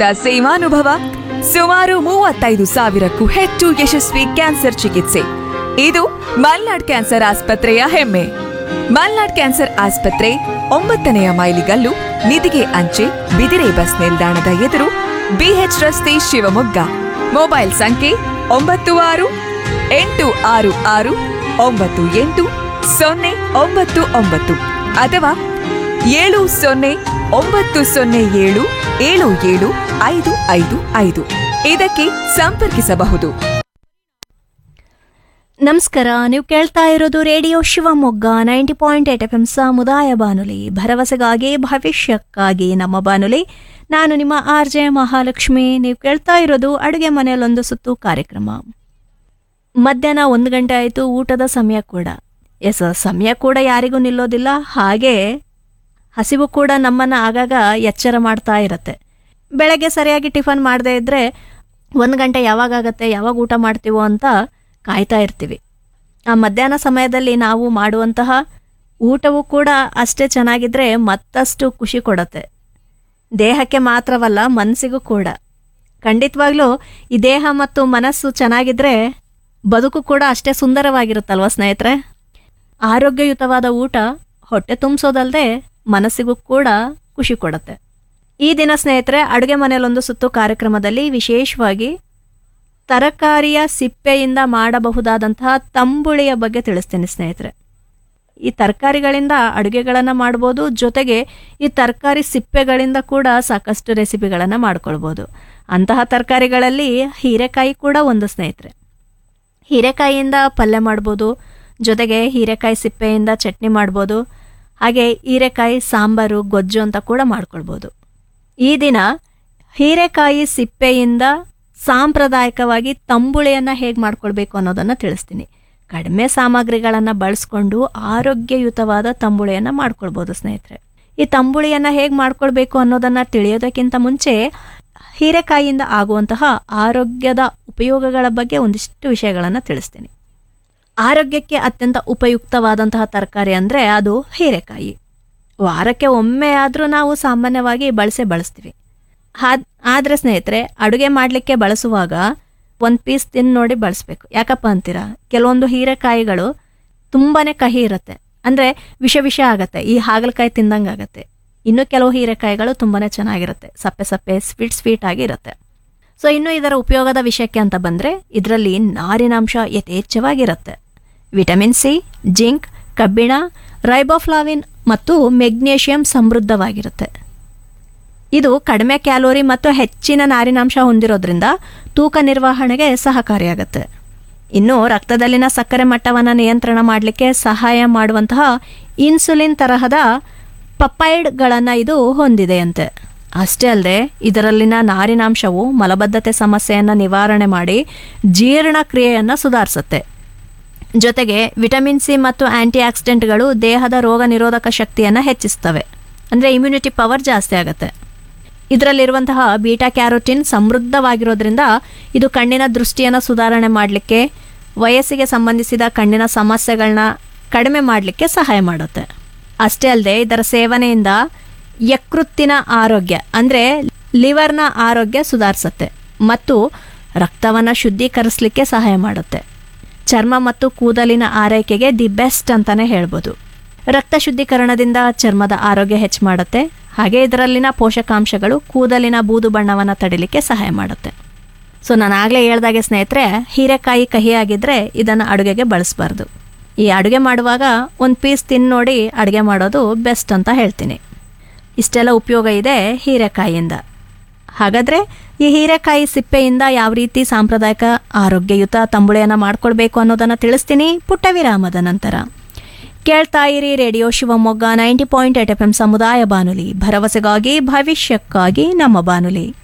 ವರ್ಷದ ಸೇವಾನುಭವ ಸುಮಾರು ಮೂವತ್ತೈದು ಸಾವಿರಕ್ಕೂ ಹೆಚ್ಚು ಯಶಸ್ವಿ ಕ್ಯಾನ್ಸರ್ ಚಿಕಿತ್ಸೆ ಇದು ಮಲ್ನಾಡ್ ಕ್ಯಾನ್ಸರ್ ಆಸ್ಪತ್ರೆಯ ಹೆಮ್ಮೆ ಮಲ್ನಾಡ್ ಕ್ಯಾನ್ಸರ್ ಆಸ್ಪತ್ರೆ ಒಂಬತ್ತನೆಯ ಮೈಲಿಗಲ್ಲು ನಿಧಿಗೆ ಅಂಚೆ ಬಿದಿರೆ ಬಸ್ ನಿಲ್ದಾಣದ ಎದುರು ಬಿಎಚ್ ರಸ್ತೆ ಶಿವಮೊಗ್ಗ ಮೊಬೈಲ್ ಸಂಖ್ಯೆ ಒಂಬತ್ತು ಆರು ಎಂಟು ಆರು ಆರು ಒಂಬತ್ತು ಎಂಟು ಸೊನ್ನೆ ಒಂಬತ್ತು ಒಂಬತ್ತು ಅಥವಾ ಏಳು ಸೊನ್ನೆ ಒಂಬತ್ತು ಸೊನ್ನೆ ಏಳು ಏಳು ಏಳು ಐದು ಐದು ಐದು ಇದಕ್ಕೆ ಸಂಪರ್ಕಿಸಬಹುದು ನಮಸ್ಕಾರ ನೀವು ಕೇಳ್ತಾ ಇರೋದು radio Shivamogga ninety point eight F M ಸಮುದಾಯ ಬಾನುಲಿ ಭರವಸೆಗಾಗಿ ಭವಿಷ್ಯಕ್ಕಾಗಿ ನಮ್ಮ ಬಾನುಲಿ ನಾನು ನಿಮ್ಮ ಆರ್ ಜೆ ಮಹಾಲಕ್ಷ್ಮಿ ನೀವು ಕೇಳ್ತಾ ಇರೋದು ಅಡುಗೆ ಮನೆಯಲ್ಲೊಂದು ಸುತ್ತು ಕಾರ್ಯಕ್ರಮ ಮಧ್ಯಾಹ್ನ ಒಂದು ಗಂಟೆ ಆಯಿತು ಊಟದ ಸಮಯ ಕೂಡ ಎಸ್ ಸಮಯ ಕೂಡ ಯಾರಿಗೂ ನಿಲ್ಲೋದಿಲ್ಲ ಹಾಗೆ ಹಸಿವು ಕೂಡ ನಮ್ಮನ್ನು ಆಗಾಗ ಎಚ್ಚರ ಮಾಡ್ತಾ ಇರುತ್ತೆ ಬೆಳಗ್ಗೆ ಸರಿಯಾಗಿ ಟಿಫನ್ ಮಾಡದೇ ಇದ್ದರೆ ಒಂದು ಗಂಟೆ ಯಾವಾಗ ಆಗತ್ತೆ ಯಾವಾಗ ಊಟ ಮಾಡ್ತೀವೋ ಅಂತ ಕಾಯ್ತಾ ಇರ್ತೀವಿ ಆ ಮಧ್ಯಾಹ್ನ ಸಮಯದಲ್ಲಿ ನಾವು ಮಾಡುವಂತಹ ಊಟವೂ ಕೂಡ ಅಷ್ಟೇ ಚೆನ್ನಾಗಿದ್ರೆ ಮತ್ತಷ್ಟು ಖುಷಿ ಕೊಡುತ್ತೆ ದೇಹಕ್ಕೆ ಮಾತ್ರವಲ್ಲ ಮನಸ್ಸಿಗೂ ಕೂಡ ಖಂಡಿತವಾಗ್ಲೂ ಈ ದೇಹ ಮತ್ತು ಮನಸ್ಸು ಚೆನ್ನಾಗಿದ್ರೆ ಬದುಕು ಕೂಡ ಅಷ್ಟೇ ಸುಂದರವಾಗಿರುತ್ತಲ್ವ ಸ್ನೇಹಿತರೆ ಆರೋಗ್ಯಯುತವಾದ ಊಟ ಹೊಟ್ಟೆ ತುಂಬಿಸೋದಲ್ಲದೆ ಮನಸ್ಸಿಗೂ ಕೂಡ ಖುಷಿ ಕೊಡುತ್ತೆ ಈ ದಿನ ಸ್ನೇಹಿತರೆ ಅಡುಗೆ ಮನೆಯಲ್ಲೊಂದು ಸುತ್ತು ಕಾರ್ಯಕ್ರಮದಲ್ಲಿ ವಿಶೇಷವಾಗಿ ತರಕಾರಿಯ ಸಿಪ್ಪೆಯಿಂದ ಮಾಡಬಹುದಾದಂತಹ ತಂಬುಳಿಯ ಬಗ್ಗೆ ತಿಳಿಸ್ತೀನಿ ಸ್ನೇಹಿತರೆ ಈ ತರಕಾರಿಗಳಿಂದ ಅಡುಗೆಗಳನ್ನು ಮಾಡ್ಬೋದು ಜೊತೆಗೆ ಈ ತರಕಾರಿ ಸಿಪ್ಪೆಗಳಿಂದ ಕೂಡ ಸಾಕಷ್ಟು ರೆಸಿಪಿಗಳನ್ನು ಮಾಡ್ಕೊಳ್ಬೋದು ಅಂತಹ ತರಕಾರಿಗಳಲ್ಲಿ ಹೀರೆಕಾಯಿ ಕೂಡ ಒಂದು ಸ್ನೇಹಿತರೆ ಹೀರೆಕಾಯಿಯಿಂದ ಪಲ್ಯ ಮಾಡ್ಬೋದು ಜೊತೆಗೆ ಹೀರೆಕಾಯಿ ಸಿಪ್ಪೆಯಿಂದ ಚಟ್ನಿ ಮಾಡ್ಬೋದು ಹಾಗೆ ಹೀರೆಕಾಯಿ ಸಾಂಬಾರು ಗೊಜ್ಜು ಅಂತ ಕೂಡ ಮಾಡ್ಕೊಳ್ಬೋದು ಈ ದಿನ ಹೀರೆಕಾಯಿ ಸಿಪ್ಪೆಯಿಂದ ಸಾಂಪ್ರದಾಯಿಕವಾಗಿ ತಂಬುಳಿಯನ್ನು ಹೇಗೆ ಮಾಡ್ಕೊಳ್ಬೇಕು ಅನ್ನೋದನ್ನು ತಿಳಿಸ್ತೀನಿ ಕಡಿಮೆ ಸಾಮಗ್ರಿಗಳನ್ನು ಬಳಸ್ಕೊಂಡು ಆರೋಗ್ಯಯುತವಾದ ತಂಬುಳಿಯನ್ನು ಮಾಡ್ಕೊಳ್ಬೋದು ಸ್ನೇಹಿತರೆ ಈ ತಂಬುಳಿಯನ್ನು ಹೇಗೆ ಮಾಡ್ಕೊಳ್ಬೇಕು ಅನ್ನೋದನ್ನು ತಿಳಿಯೋದಕ್ಕಿಂತ ಮುಂಚೆ ಹೀರೆಕಾಯಿಯಿಂದ ಆಗುವಂತಹ ಆರೋಗ್ಯದ ಉಪಯೋಗಗಳ ಬಗ್ಗೆ ಒಂದಿಷ್ಟು ವಿಷಯಗಳನ್ನು ತಿಳಿಸ್ತೀನಿ ಆರೋಗ್ಯಕ್ಕೆ ಅತ್ಯಂತ ಉಪಯುಕ್ತವಾದಂತಹ ತರಕಾರಿ ಅಂದರೆ ಅದು ಹೀರೆಕಾಯಿ ವಾರಕ್ಕೆ ಒಮ್ಮೆ ಆದರೂ ನಾವು ಸಾಮಾನ್ಯವಾಗಿ ಬಳಸೇ ಬಳಸ್ತೀವಿ ಹಾದ್ ಆದರೆ ಸ್ನೇಹಿತರೆ ಅಡುಗೆ ಮಾಡಲಿಕ್ಕೆ ಬಳಸುವಾಗ ಒಂದು ಪೀಸ್ ತಿಂದು ನೋಡಿ ಬಳಸಬೇಕು ಯಾಕಪ್ಪ ಅಂತೀರಾ ಕೆಲವೊಂದು ಹೀರೆಕಾಯಿಗಳು ತುಂಬಾ ಕಹಿ ಇರುತ್ತೆ ಅಂದರೆ ವಿಷ ವಿಷ ಆಗತ್ತೆ ಈ ಹಾಗಲಕಾಯಿ ತಿಂದಂಗೆ ಆಗತ್ತೆ ಇನ್ನು ಕೆಲವು ಹೀರೆಕಾಯಿಗಳು ತುಂಬಾ ಚೆನ್ನಾಗಿರುತ್ತೆ ಸಪ್ಪೆ ಸಪ್ಪೆ ಸ್ವೀಟ್ ಸ್ವೀಟ್ ಆಗಿರುತ್ತೆ ಸೊ ಇನ್ನು ಇದರ ಉಪಯೋಗದ ವಿಷಯಕ್ಕೆ ಅಂತ ಬಂದರೆ ಇದರಲ್ಲಿ ನಾರಿನಾಂಶ ಯಥೇಚ್ಛವಾಗಿರುತ್ತೆ ವಿಟಮಿನ್ ಸಿ ಜಿಂಕ್ ಕಬ್ಬಿಣ ರೈಬೋಫ್ಲಾವಿನ್ ಮತ್ತು ಮೆಗ್ನೇಷಿಯಂ ಸಮೃದ್ಧವಾಗಿರುತ್ತೆ ಇದು ಕಡಿಮೆ ಕ್ಯಾಲೋರಿ ಮತ್ತು ಹೆಚ್ಚಿನ ನಾರಿನಾಂಶ ಹೊಂದಿರೋದ್ರಿಂದ ತೂಕ ನಿರ್ವಹಣೆಗೆ ಸಹಕಾರಿಯಾಗುತ್ತೆ ಇನ್ನು ರಕ್ತದಲ್ಲಿನ ಸಕ್ಕರೆ ಮಟ್ಟವನ್ನು ನಿಯಂತ್ರಣ ಮಾಡಲಿಕ್ಕೆ ಸಹಾಯ ಮಾಡುವಂತಹ ಇನ್ಸುಲಿನ್ ತರಹದ ಪಪೈಡ್ಗಳನ್ನು ಇದು ಹೊಂದಿದೆಯಂತೆ ಅಷ್ಟೇ ಅಲ್ಲದೆ ಇದರಲ್ಲಿನ ನಾರಿನಾಂಶವು ಮಲಬದ್ಧತೆ ಸಮಸ್ಯೆಯನ್ನು ನಿವಾರಣೆ ಮಾಡಿ ಜೀರ್ಣಕ್ರಿಯೆಯನ್ನು ಸುಧಾರಿಸುತ್ತೆ ಜೊತೆಗೆ ವಿಟಮಿನ್ ಸಿ ಮತ್ತು ಆಂಟಿ ಆಕ್ಸಿಡೆಂಟ್ಗಳು ದೇಹದ ರೋಗ ನಿರೋಧಕ ಶಕ್ತಿಯನ್ನು ಹೆಚ್ಚಿಸ್ತವೆ ಅಂದರೆ ಇಮ್ಯುನಿಟಿ ಪವರ್ ಜಾಸ್ತಿ ಆಗುತ್ತೆ ಇದರಲ್ಲಿರುವಂತಹ ಬೀಟಾ ಕ್ಯಾರೋಟಿನ್ ಸಮೃದ್ಧವಾಗಿರೋದ್ರಿಂದ ಇದು ಕಣ್ಣಿನ ದೃಷ್ಟಿಯನ್ನು ಸುಧಾರಣೆ ಮಾಡಲಿಕ್ಕೆ ವಯಸ್ಸಿಗೆ ಸಂಬಂಧಿಸಿದ ಕಣ್ಣಿನ ಸಮಸ್ಯೆಗಳನ್ನ ಕಡಿಮೆ ಮಾಡಲಿಕ್ಕೆ ಸಹಾಯ ಮಾಡುತ್ತೆ ಅಷ್ಟೇ ಅಲ್ಲದೆ ಇದರ ಸೇವನೆಯಿಂದ ಯಕೃತ್ತಿನ ಆರೋಗ್ಯ ಅಂದರೆ ಲಿವರ್ನ ಆರೋಗ್ಯ ಸುಧಾರಿಸುತ್ತೆ ಮತ್ತು ರಕ್ತವನ್ನು ಶುದ್ಧೀಕರಿಸಲಿಕ್ಕೆ ಸಹಾಯ ಮಾಡುತ್ತೆ ಚರ್ಮ ಮತ್ತು ಕೂದಲಿನ ಆರೈಕೆಗೆ ದಿ ಬೆಸ್ಟ್ ಅಂತಾನೆ ಹೇಳ್ಬೋದು ರಕ್ತ ಶುದ್ಧೀಕರಣದಿಂದ ಚರ್ಮದ ಆರೋಗ್ಯ ಹೆಚ್ಚು ಮಾಡುತ್ತೆ ಹಾಗೆ ಇದರಲ್ಲಿನ ಪೋಷಕಾಂಶಗಳು ಕೂದಲಿನ ಬೂದು ಬಣ್ಣವನ್ನು ತಡಿಲಿಕ್ಕೆ ಸಹಾಯ ಮಾಡುತ್ತೆ ಸೊ ನಾನು ಆಗಲೇ ಹೇಳ್ದಾಗೆ ಸ್ನೇಹಿತರೆ ಹೀರೆಕಾಯಿ ಕಹಿಯಾಗಿದ್ದರೆ ಇದನ್ನು ಅಡುಗೆಗೆ ಬಳಸಬಾರ್ದು ಈ ಅಡುಗೆ ಮಾಡುವಾಗ ಒಂದು ಪೀಸ್ ತಿಂದು ನೋಡಿ ಅಡುಗೆ ಮಾಡೋದು ಬೆಸ್ಟ್ ಅಂತ ಹೇಳ್ತೀನಿ ಇಷ್ಟೆಲ್ಲ ಉಪಯೋಗ ಇದೆ ಹೀರೆಕಾಯಿಯಿಂದ ಹಾಗಾದರೆ ಈ ಹೀರೆಕಾಯಿ ಸಿಪ್ಪೆಯಿಂದ ಯಾವ ರೀತಿ ಸಾಂಪ್ರದಾಯಿಕ ಆರೋಗ್ಯಯುತ ತಂಬುಳಿಯನ್ನು ಮಾಡ್ಕೊಳ್ಬೇಕು ಅನ್ನೋದನ್ನು ತಿಳಿಸ್ತೀನಿ ಪುಟ್ಟ ವಿರಾಮದ ನಂತರ ಕೇಳ್ತಾ ಇರಿ radio Shivamogga ninety point eight F M ಸಮುದಾಯ ಬಾನುಲಿ ಭರವಸೆಗಾಗಿ ಭವಿಷ್ಯಕ್ಕಾಗಿ ನಮ್ಮ ಬಾನುಲಿ